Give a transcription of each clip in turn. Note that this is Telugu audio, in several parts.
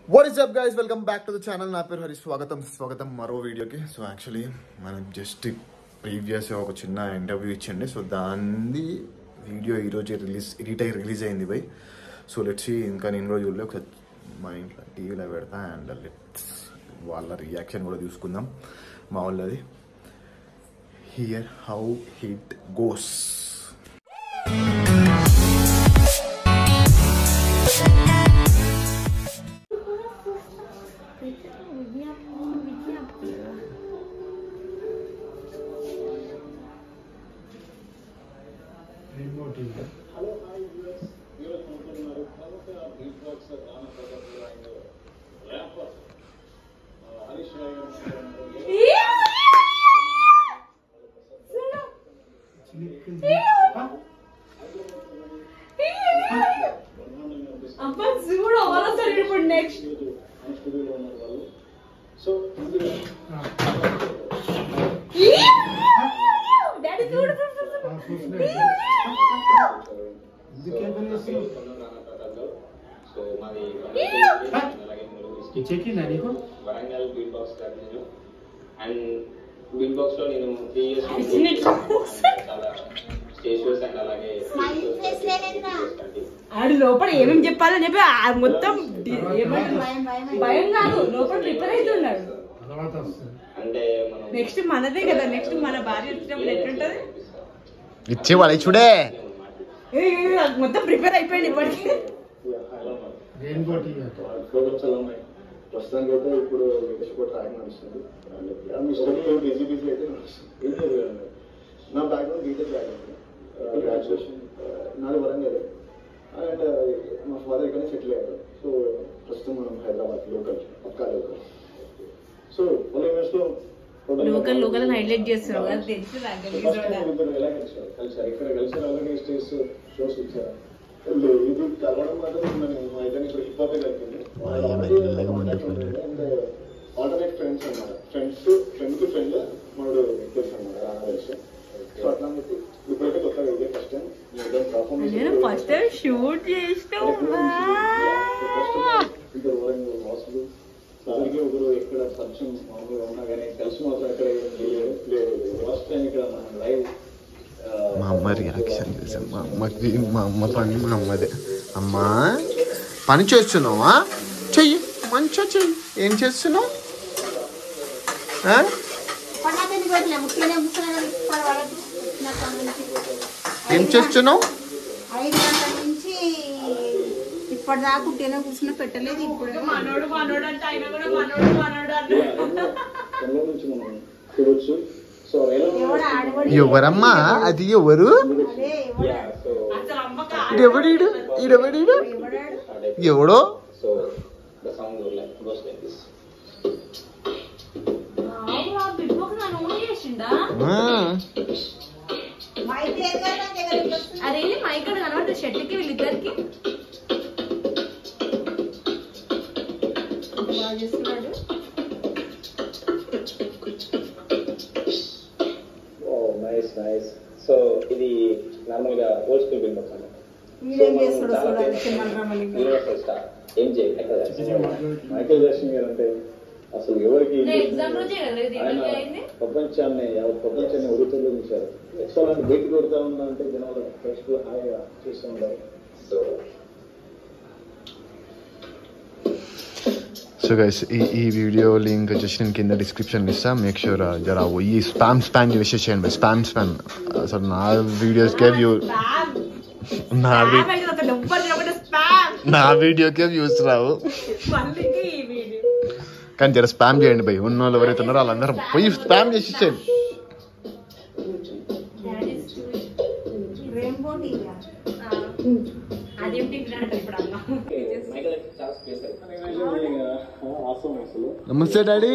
What is up guys welcome back to the channel నా పేరు హరి స్వాగతం స్వాగతం మరో వీడియోకి సో యాక్చువల్లీ మనం జస్ట్ ప్రీవియస్ ఒక చిన్న ఇంటర్వ్యూ ఇచ్చండి సో దాన్ని వీడియో ఈరోజే రిలీజ్ ఎడిట్ అయ్యి రిలీజ్ అయింది బై సో లెట్స్ ఇంకా నేను కూడా చూడలే ఒకసారి మా ఇంట్లో టీవీలో పెడతా అండ్ లెట్స్ వాళ్ళ రియాక్షన్ కూడా చూసుకుందాం మా వాళ్ళది హియర్ హౌ హిట్ గోస్ అబ్బా చూడు అవలసరి ఇప్పుడు నెక్స్ట్ డాడీ చూడు సో మాది చెక్కిందా నీకు Warangal beat box continue and beat box లో నేను త్రీ ఇయర్స్ చాలా స్టేజ్ షోస్ అండ్ అలాగే ఆడు లోపల ఏమేమి చెప్పాలని చెప్పి ఆ మొత్తం డి- ఏమంటారు? భయం కాదు లోపల ప్రిపేర్ అవుతున్నాడు తర్వాత వస్తుంది అంటే మనం నెక్స్ట్ మనదే కదా నెక్స్ట్ మన భార్య వచ్చినప్పుడు ఎట్లుంటది ఇచ్చే వాళ్ళ చూడే ఏ, ఏ, ఏ, మొత్తం ప్రిపేర్ అయిపోయింది ఇప్పటికి రెయిన్బో టీవీ ప్రోగ్రామ్స్ ఎలా ఉన్నాయి ప్రస్తుతానికి అయితే ఇప్పుడు లేటెస్ట్ కూడా ట్రాక్ నడుస్తుంది మీ స్టడీ బిజీ బిజీ అయితే నడుస్తుంది ఏం చదివాను నా బ్యాక్గ్రౌండ్ బీటెక్ బ్యాక్గ్రౌండ్ గ్రాడ్యుయేషన్ నాది వరంగల్ అండ్ మా ఫాదర్ ఇక్కడ సెటిల్ అయ్యారు సో ప్రస్తుతం మనం హైదరాబాద్ లోకల్ పక్కా లోకల్ సో వాళ్ళ ఇన్వెస్ట్లో లోకల్ లోకల్ అని హైలైట్ చేస్తున్నావు కదా తెలుసు నాకు ఫస్ట్ టైం తెలియదు ఇద్దరు ఎలా కలిసారు కలిసారు ఇక్కడ కలిసారు ఆల్రెడీ స్టేజ్ షోస్ ఇచ్చారు లేదు, ఇది కలవడం మాత్రం నేను మా ఇద్దరిని ఇక్కడ హిప్ హాప్ కలిపింది అండ్ ఆల్టర్నేట్ ఫ్రెండ్స్ అన్నమాట ఫ్రెండ్స్ ఫ్రెండ్ కి ఫ్రెండ్ మనడు తెలుసు అన్నమాట రానవేశం సో అట్లా అని చెప్పి ఇప్పుడైతే కొత్తగా ఇదే ఫస్ట్ టైం మీ ఇద్దరు పర్ఫార్మెన్స్ నేను ఫస్ట్ టైం షూట్ చేసినావు ఇద్దరు వరంగల్ వాసులు ఇద్దరికి ఒకరు ఎక్కడ పరిచయం మామూలుగా ఉన్నా కానీ కలిసి మాత్రం ఎక్కడ లేదు ఫస్ట్ టైం ఇక్కడ మనం లైవ్ మా అమ్మ రియాక్షన్ చేసాం మా అమ్మకి మా అమ్మ పని మా అమ్మదే అమ్మా పని చేస్తున్నావా చెయ్యి మంచిగా చెయ్యి ఏం చేస్తున్నావు ఆ? ఏం చేస్తున్నావు ఐదు గంటల నుంచి ఇప్పటిదాకా ఉంటేనే కూర్చున్న పెట్టలేదు ఇప్పుడు మనోడు మనోడు అంటే ఆయన కూడా మనోడు మనోడు అన్నాడు తొందర నుంచి మనం చూడొచ్చు సో ఎలా ఎవడు ఆడవాడు ఎవరమ్మా అది ఎవరు అదే ఎవడు అసలు అమ్మక ఈడెవడీడు ఈడెవడీడు ఎవడో so the sound goes like this big box నన్ను ఓన్ చేసిండా ఆ. మైక్ లేదు కదా నా దగ్గర ఎట్లా వస్తుంది? అరే మైక్ కనబడుతుంది షర్ట్కి వీళ్ళిద్దరికి బాగా చేస్తున్నాడు ఓ నైస్ నైస్ సో ఇది నార్మల్ గా ఓల్డ్ స్కూల్ బిల్డ్ బాక్స్ అన్నమాట వీడేం చేస్తాడో చూడాలి సినిమాలు రమ్మని యూనివర్సల్ స్టార్ ఏం చేయాలి మైకేల్ జాక్సన్ గారు అంటే అసలు ఎవరికి ఎగ్జామ్ రోజే కదా ఇది ఆయన రివీల్ అయింది ప్రపంచాన్ని యావత్ ప్రపంచాన్ని ఉరుతులు ఉంచారు సో అలాంటి బయట కొడుతూ ఉన్నా అంటే జనాలు ఫస్ట్ హాయిగా చూస్తూ ఉంటారు సో సో గైస్ ఈ ఈ వీడియో లింక్ వచ్చేసి నేను కింద డిస్క్రిప్షన్ ఇస్తా మేక్ షూర్ జరా ఈ స్పామ్ స్పామ్ చేసేసేయండి స్పామ్ స్పామ్ అసలు నా వీడియోస్కే వ్యూ నా వి- స్పామ్ అయితే అసలు ఎవ్వరు తినకుండా స్పామ్ నా వీడియోకే వ్యూస్ రావు మళ్ళీ ఈ వీడియో కానీ జర స్పామ్ చేయండి భయ్ ఉన్న వాళ్ళు ఎవరైతే ఉన్నారో వాళ్ళందరూ పోయి స్పామ్ చేసేసేయండి రెయిన్బో టీవీ అదేంటి ఇప్పుడు ఇప్పుడు అన్న మైకల్ చాలా స్పేస్ ఆసం అసలు నమస్తే daddy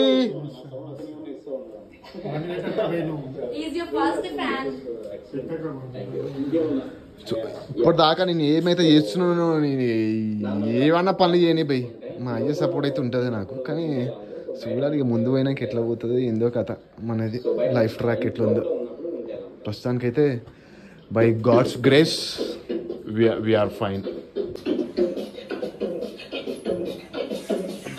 is your first fan ఇప్పుడు దాకా నేను ఏమైతే చేస్తున్నానో నేను ఏమన్నా పనులు చేయని భయ్ మా అయ్య సపోర్ట్ అయితే ఉంటుంది నాకు కానీ చూడాలి ఇక ముందు పోయినాక ఎట్లా పోతుంది ఏందో కథ మనది లైఫ్ ట్రాక్ ఎట్లా ఉందో ప్రస్తుతానికైతే by God's grace we are fine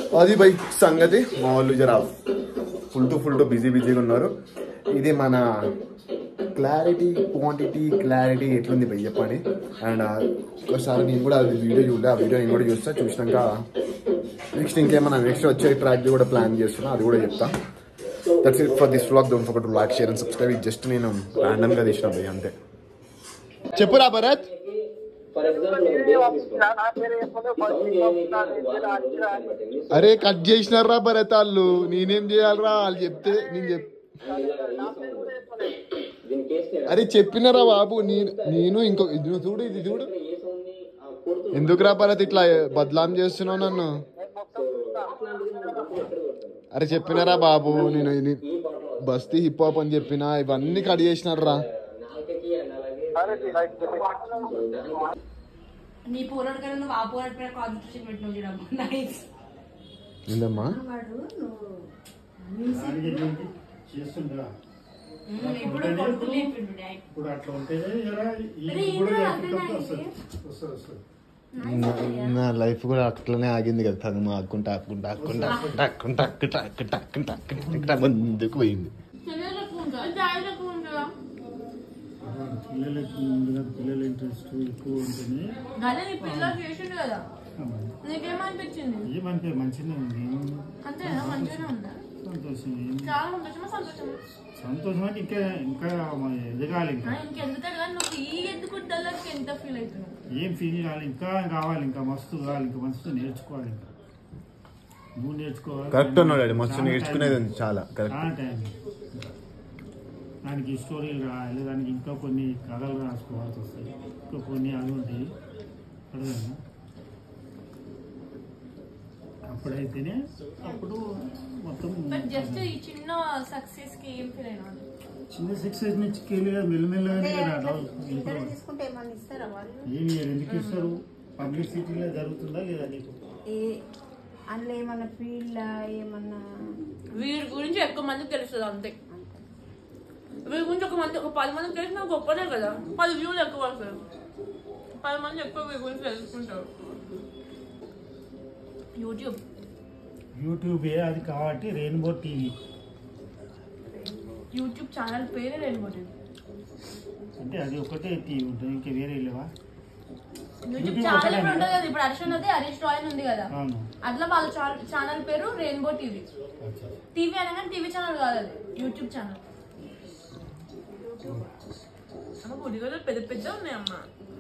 అది బై సంగతి మా వాళ్ళు జర full to full to busy బిజీగా ఉన్నారు ఇది మన క్లారిటీ క్వాంటిటీ క్లారిటీ ఎట్లుంది భయ్ చెప్పండి అండ్ ఒకసారి నేను కూడా అది వీడియో చూడలే ఆ వీడియో నేను కూడా చూస్తా చూసినాక నెక్స్ట్ ఇంకేమన్నా నెక్స్ట్ వచ్చే ట్రాక్ కూడా ప్లాన్ చేస్తున్నా అది కూడా చెప్తా that's it for this vlog don't forget to like share and subscribe ఇది జస్ట్ నేను ర్యాండమ్ గా తీసిన భయ్ అంతే చెప్పురా భరత్ ఫర్ ఎగ్జాంపుల్ అరే కట్ చేసినారా భరత్ వాళ్ళు నేనేం చేయాలరా వాళ్ళు చెప్తే నేను చెప్ దీని కేసు అరే చెప్పినారా బాబు నేను నేను ఇంకో ఇది నువ్వు చూడు ఇది చూడు ఏ సౌండ్ ని కొడుతూ ఎందుకురా భరత్ ఇట్లా బదలాం చేస్తున్నావు నన్ను అరే చెప్పినారా బాబు నేను ఇది బస్తీ హిప్ హాప్ అని చెప్పినా ఇవన్నీ కట్ చేసినారా నాలుకకి అండ్ అలాగే నీ పోరాడు కన్నా నువ్వు ఆ పోరాడు పైన కాన్సన్ట్రేషన్ పెట్టినావు చూడమ్మా నైస్ ఏందమ్మా వాడు నువ్వు దానికి దీనికి చేస్తుండగా ఇప్పుడు కొడుకు లేపిండు డాడీ ఇప్పుడు అట్లా ఉంటేనే జరా ఈ అరే, కూడా ఏంట్రా లేకపోతే అర్థం వస్తుంది కాదు. వస్తుంది వస్తుంది నా లైఫ్ కూడా అట్లనే ఆగింది కదా తను ఆక్కుంటా ఆక్కుంటా ఆక్కుంటా ఆక్కుంటా ఆక్కుంటా ఆక్కుంటా ఆక్కుంటా ఆక్కుంటా ఆక్కుంటా ముందుకు పోయింది పిల్లలకి ముందుగా పిల్లల ఇంట్రెస్ట్ ఎక్కువ ఉంటేనే అదే నీ పిల్లలు చేసిండు కదా నీకేమనిపించింది ఏమంటే మంచిగా ఉంది అంతేనా మంచిగానే ఉందా సంతోషం ఏం చాలా సంతోషమా సంతోషమా సంతోషం అంటే ఇంకా ఇంకా మన ఎదగాలి ఇంకా ఇంకెందుకు కానీ నువ్వు ఈ ఎత్తుకుంటలకి ఎంత ఫీల్ అవుతున్నావు ఏం ఫీల్ కావాలి ఇంకా కావాలి ఇంకా మస్తు కావాలి ఇంకా మస్తు నేర్చుకోవాలి ఇంకా నువ్వు నేర్చుకోవాలి కరెక్ట్ ఉన్నాడు డాడీ మస్తు చాలా నేర్చుకునేది టైం. ఉంది చాలా కరెక్ట్ చాలా టైం దానికి స్టోరీలు రాయాలి దానికి ఇంకా కొన్ని కథలు రాసుకోవాల్సి వస్తాయి ఇంకా కొన్ని అవి ఉంటాయి అర్థమైందా అప్పుడైతేనే అప్పుడు మొత్తం బట్ జస్ట్ ఈ చిన్న సక్సెస్ కి ఏం ఫీల్ అయినా చిన్న సక్సెస్ నుంచి వెళ్ళి మెల్లమెల్లగానే కదా డెవలప్ ఇంటర్ ఇంప్రూవ్. తీసుకుంటే ఏమన్నా ఇస్తారా వాళ్ళు ఏమి ఇయ్యరు. ఎందుకు ఇస్తారు పబ్లిసిటీలో జరుగుతుందా లేదా నీకు ఏ అందులో ఏమన్నా ఫీల్డ్ ఏమన్నా వీడి గురించి ఎక్కువ మందికి తెలుస్తుంది అంతే వీడి గురించి ఒక మంది ఒక పది మందికి తెలిసిన గొప్పనే కదా పది వ్యూలు ఎక్కువ వస్తాయి పది మంది ఎక్కువ వీడి గురించి తెలుసుకుంటారు యూట్యూబ్ యూట్యూబే అది కాబట్టి రెయిన్బో టీవీ యూట్యూబ్ ఛానల్ పేరే లేనిపోతుంది అంటే అది ఒకటే టీవీ ఉంటుంది ఇంకా వేరే లేవా యూట్యూబ్ YouTube ఛానల్ ఒకటేనా? ఇప్పుడు ఉంటుంది కదా ఇప్పుడు హర్షన్ అయితే హరీష్ రాయ్ ఉంది కదా అవును అట్లా వాళ్ళ ఛానల్ పేరు రెయిన్బో టీవీ అచ్చా. టీవీ అనగానే టీవీ ఛానల్ కాదు అది యూట్యూబ్ ఛానల్ అమ్మ గుడిగలు పెద్ద పెద్ద ఉన్నాయి అమ్మ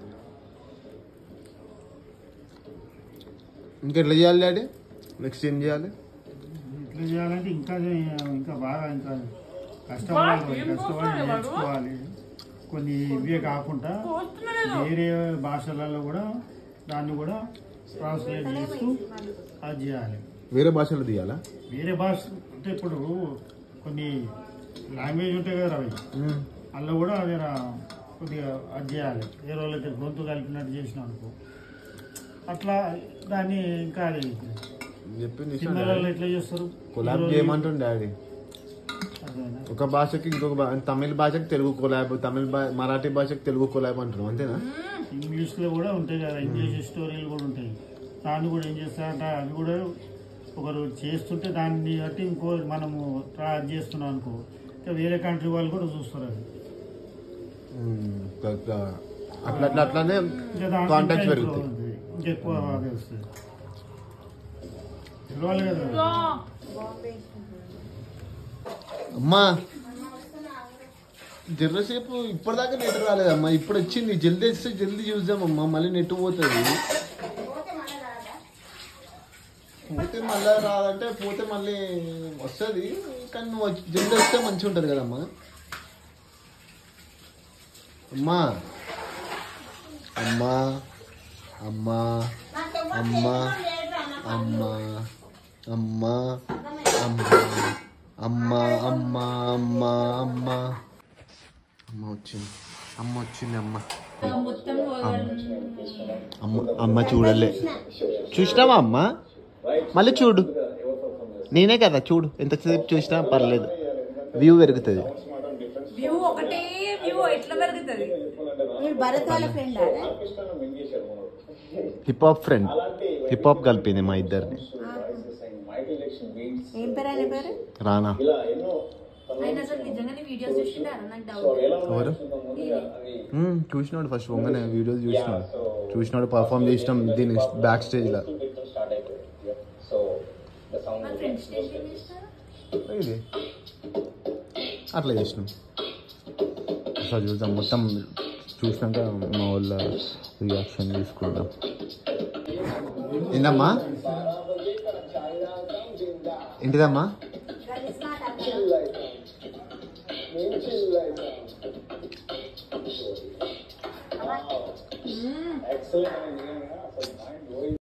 ఇంకా ఎట్లా చేయాలి డాడీ నెక్స్ట్ ఏం చేయాలి ఇట్లా చేయాలంటే ఇంకా ఇంకా బాగా ఇంకా కష్టపడాలి వాడు ఏం కష్టపడి పోతున్నాడు వాడు? నేర్చుకోవాలి కొన్ని ఇవే కాకుండా పోతున్నాడు వేరే భాషలలో కూడా దాన్ని కూడా ట్రాన్స్లేట్ చేస్తూ అది చేయాలి వేరే భాషలో తీయాలా వేరే భాష అంటే ఇప్పుడు కొన్ని లాంగ్వేజ్ ఉంటాయి కదా రవి అందులో కూడా అది రా- కొద్దిగా అది చేయాలి వేరే వాళ్ళకి గొంతు కలిపినట్టు చేసిన అనుకో అట్లా దాన్ని ఇంకా అది చెప్పింది సినిమాలలో ఎట్లా చేస్తారు కొలాబ్ చేయమంటుండే డాడీ అదేనా? ఒక భాషకి ఇంకొక భా- తమిళ భాషకి తెలుగు కొలాబ్ తమిళ భా- మరాఠీ భాషకి తెలుగు కొలాబ్ అంటున్నాం అంతేనా ఇంగ్లీష్ లో కూడా ఉంటాయి కదా ఇంగ్లీష్ స్టోరీలు కూడా ఉంటాయి దాన్ని కూడా ఏం చేస్తారంటే అవి కూడా ఒకరు చేస్తుంటే దాన్ని బట్టి ఇంకో మనము ట్రా చేస్తున్నాం అనుకో ఇంకా వేరే కంట్రీ వాళ్ళు కూడా చూస్తారు అది ఉమ్, ఇంకా- ఇంకా అట్లా అట్లా అట్లానే ఇంకా దాంట్లో కాంటాక్ట్స్ ఇంకా పెరుగుతాయి ఇంప్రూవ్ అవుతుంది. ఇంకెక్కువ అదే వస్తుంది తెలియాలి కదా అమ్మా జర్రసేపు ఇప్పటిదాకా నెట్ రాలేదమ్మా ఇప్పుడు వచ్చింది జల్దీ వస్తే జల్దీ చూద్దామమ్మా మళ్ళీ నెట్ పోతుంది పోతే మళ్ళీ రాదంటే పోతే మళ్ళీ వస్తుంది కానీ నువ్వు వచ్చి- జల్దీ వస్తే మంచిగా ఉంటుంది కదమ్మా అమ్మా అమ్మా అమ్మా అమ్మా అమ్మా అమ్మా అమ్మా అమ్మా అమ్మా అమ్మా అమ్మా అమ్మ వచ్చింది అమ్మ వచ్చింది అమ్మ మొత్తం అమ్మ అమ్మ చూడలే చూసినావా అమ్మ మళ్ళీ చూడు నేనే కదా చూడు ఎంతసేపు చూసినా పర్లేదు వ్యూ పెరుగుతుంది వ్యూ ఒకటే వ్యూ ఎట్లా పెరుగుతుంది మీరు భరత్ వాళ్ళ friend hip hop friend hip hop కలిపింది మా ఇద్దరిని రానా ఇలా ఎన్నో ఆయన అసలు నిజంగానే వీడియోస్ చూసిండారా నాకు డౌట్ ఎవరు మ్మ్, చూసినాడు ఫస్ట్ పొంగనే వీడియోస్ చూసినాడు చూసినాడు పర్ఫామ్ చేసినాం దీని బ్యాక్ స్టేజ్లో స్టార్ట్ అయిపోయింది సో ద సౌండ్ మన ఫ్రెండ్స్ స్టేషన్ చేస్తారా ఇది అట్లా చేసినాం ఒకసారి చూద్దాం మొత్తం చూసినాక మా వాళ్ళ రియాక్షన్ తీసుకుందాం ఏందమ్మా ఏంటిదమ్మా ఎక్సలెంట్